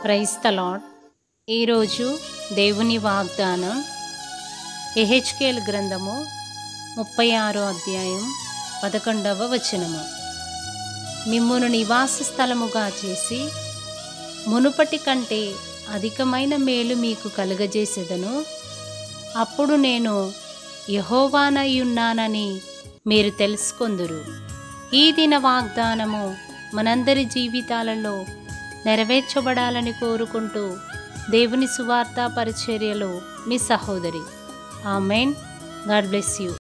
price తలాడ్ ఈరోజు దేవుని వాగ్దానం ఎహెచ్కేల్ గ్రంథము ముప్పై ఆరో అధ్యాయం పదకొండవ వచనము మిమ్మును నివాస స్థలముగా చేసి మునుపటి కంటే అధికమైన మేలు మీకు కలుగజేసేదను అప్పుడు నేను యహోవానయ్యున్నానని మీరు తెలుసుకొందురు ఈ దిన వాగ్దానము మనందరి జీవితాలలో నెరవేర్చబడాలని కోరుకుంటూ దేవుని సువార్త పరిచర్యలో మీ సహోదరి ఆమెన్ గాడ్ బ్లెస్ యూ